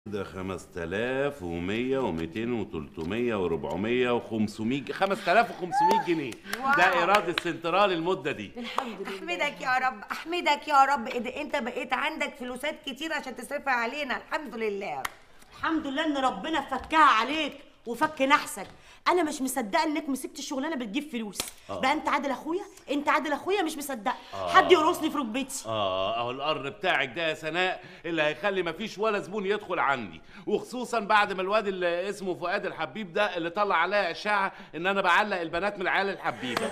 ده 5100 و200 و300 و400 و500 5500 جنيه ده ايراد السنترال المده دي الحمد لله احمدك يا رب احمدك يا رب إذا انت بقيت عندك فلوسات كتير عشان تصرفها علينا الحمد لله الحمد لله ان ربنا فكها عليك وفك نحسك انا مش مصدقه انك مسكت الشغلانه بتجيب فلوس بقى انت عادل اخويا انت عادل اخويا مش مصدقه حد يقرصني في ركبتي اه اهو القر بتاعك ده يا سناء اللي هيخلي مفيش ولا زبون يدخل عندي وخصوصا بعد ما الواد اللي اسمه فؤاد الحبيب ده اللي طلع عليا اشاعه ان انا بعلق البنات من العيال الحبيبه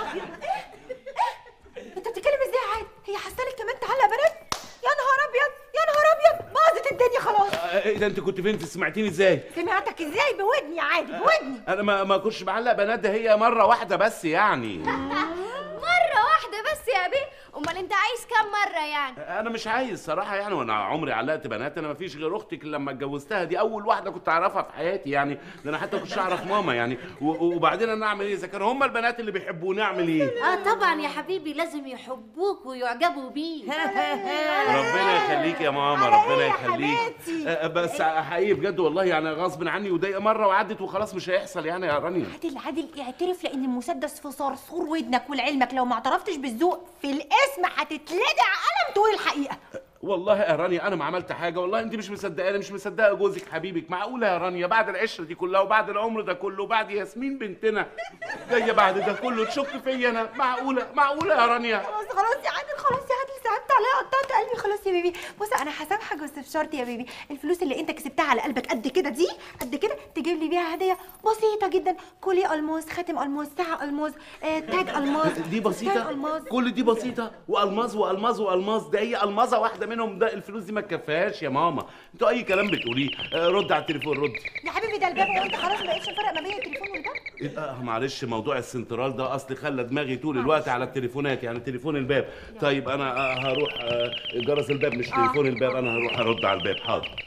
انت بتتكلم ازاي يا عاد هي حاسالك كمان تعلق بنات يا نهار ابيض يا نهار ابيض باظت الدنيا خلاص آه، ايه ده انت كنت فين سمعتيني ازاي سمعتك ازاي بودني يا عادل بودني انا ما ما كنتش بعلق بنات ده هي مره واحده بس يعني مرة واحدة بس يا بيه امال انت عايز كام مرة يعني انا مش عايز صراحه يعني وانا عمري علقت بنات انا ما فيش غير اختك اللي لما اتجوزتها دي اول واحده كنت اعرفها في حياتي يعني ده انا حتى كنتش اعرف ماما يعني و- وبعدين انا اعمل ايه اذا كانوا هم البنات اللي بيحبوني اعمل ايه اه طبعا يا حبيبي لازم يحبوك ويعجبوا بيك ربنا يخليك يا ماما ربنا يا يخليك حبيبتي. آه، بس حقيقي بجد والله يعني غصب عني وضايقه مره وعدت وخلاص مش هيحصل يعني يا رانيا عادل عادل اعترف لان المسدس في صرصور ودنك ولعلمك لو ما اعترفتش بالذوق في الاسم هتتلدع قلم تقول الحقيقه والله يا رانيا انا ما عملت حاجه والله انت مش مصدقاني مش مصدقه جوزك حبيبك معقوله يا رانيا بعد العشره دي كلها وبعد العمر ده كله وبعد ياسمين بنتنا جايه بعد ده كله تشك فيا انا معقوله معقوله يا رانيا خلاص خلاص يا عادل خلاص يا عادل صعبت عليا قطعت قلبي خلاص يا بيبي بص انا هسامحك بس بشرط يا بيبي الفلوس اللي انت كسبتها على قلبك قد كده دي قد كده تجيب لي بيها هديه بسيطه جدا كولي الماس خاتم الماس ساعه الماس آه، تاج الماس دي تاج بسيطة الماس كل دي بسيطة والماظ والماظ والماظ ده هي الماظة واحدة منهم ده الفلوس دي ما تكفيهاش يا ماما انتوا أي كلام بتقوليه آه، رد على التليفون رد يا حبيبي ده الباب وانت خلاص ما بقتش فرق ما بين التليفون والباب إيه ده؟ آه، معلش موضوع السنترال ده اصل خلى دماغي طول الوقت على التليفونات يعني تليفون الباب طيب انا آه، هروح آه، جرس الباب مش تليفون الباب انا هروح ارد على الباب حاضر